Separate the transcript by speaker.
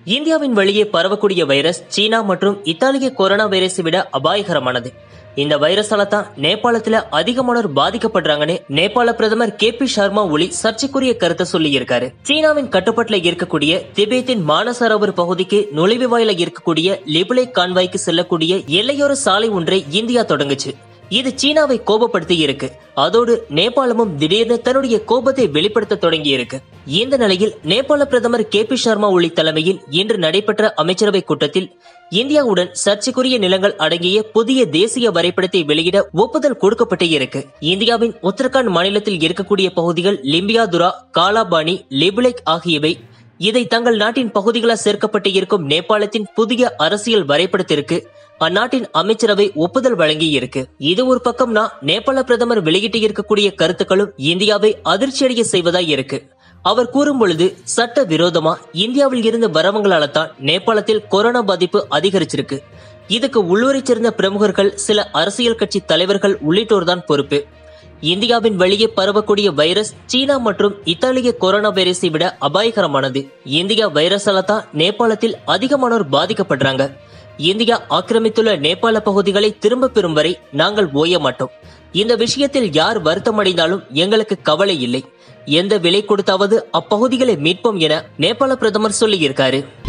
Speaker 1: இந்தியாவின் வழியே பரவக்கூடிய வைரஸ் சீனா மற்றும் இத்தாலிய கொரோனா வைரஸை விட அபாயகரமானது இந்த வைரஸால தான் நேபாளத்துல அதிகமானோர் பாதிக்கப்படுறாங்கன்னு நேபாள பிரதமர் கே பி சர்மா ஒலி சர்ச்சைக்குரிய கருத்தை சொல்லி இருக்காரு சீனாவின் கட்டுப்பாட்டுல இருக்கக்கூடிய திபேத்தின் மானசரோவர் பகுதிக்கு நுழைவு வாயில இருக்கக்கூடிய லிபுலை கான்வாய்க்கு செல்லக்கூடிய எல்லையோர சாலை ஒன்றை இந்தியா தொடங்குச்சு இது சீனாவை கோபப்படுத்தி இருக்கு அதோடு நேபாளமும் திடீர்னு தன்னுடைய கோபத்தை வெளிப்படுத்த தொடங்கி இருக்கு இந்த நிலையில் நேபாள பிரதமர் கே பி சர்மா ஒலி தலைமையில் இன்று நடைபெற்ற அமைச்சரவை கூட்டத்தில் இந்தியாவுடன் சர்ச்சைக்குரிய நிலங்கள் அடங்கிய புதிய தேசிய வரைபடத்தை வெளியிட ஒப்புதல் கொடுக்கப்பட்டு இருக்கு இந்தியாவின் உத்தரகாண்ட் மாநிலத்தில் இருக்கக்கூடிய பகுதிகள் லிம்பியாதுரா காலாபாணி லிபுலைக் ஆகியவை இதை தங்கள் நாட்டின் பகுதிகளாக சேர்க்கப்பட்டு இருக்கும் நேபாளத்தின் புதிய அரசியல் வரைபடத்திற்கு அந்நாட்டின் அமைச்சரவை ஒப்புதல் வழங்கி இருக்கு இது ஒரு பக்கம்னா நேபாள பிரதமர் வெளியிட்டு இருக்கக்கூடிய கருத்துக்களும் இந்தியாவை அதிர்ச்சியடைய செய்வதாய் இருக்கு அவர் கூறும் பொழுது சட்ட விரோதமா இந்தியாவில் இருந்து வரவங்களால தான் நேபாளத்தில் கொரோனா பாதிப்பு அதிகரிச்சிருக்கு இதுக்கு உள்ளூரைச் சேர்ந்த பிரமுகர்கள் சில அரசியல் கட்சி தலைவர்கள் உள்ளிட்டோர் தான் பொறுப்பு இந்தியாவின் வெளியே பரவக்கூடிய வைரஸ் சீனா மற்றும் இத்தாலிய கொரோனா வைரஸை விட அபாயகரமானது இந்தியா வைரஸால தான் நேபாளத்தில் அதிகமானோர் பாதிக்கப்படுறாங்க இந்தியா ஆக்கிரமித்துள்ள நேபாள பகுதிகளை திரும்ப பெறும் வரை நாங்கள் ஓய மாட்டோம் இந்த விஷயத்தில் யார் வருத்தமடைந்தாலும் எங்களுக்கு கவலை இல்லை எந்த விலை கொடுத்தாவது அப்பகுதிகளை மீட்போம் என நேபாள பிரதமர் சொல்லியிருக்காரு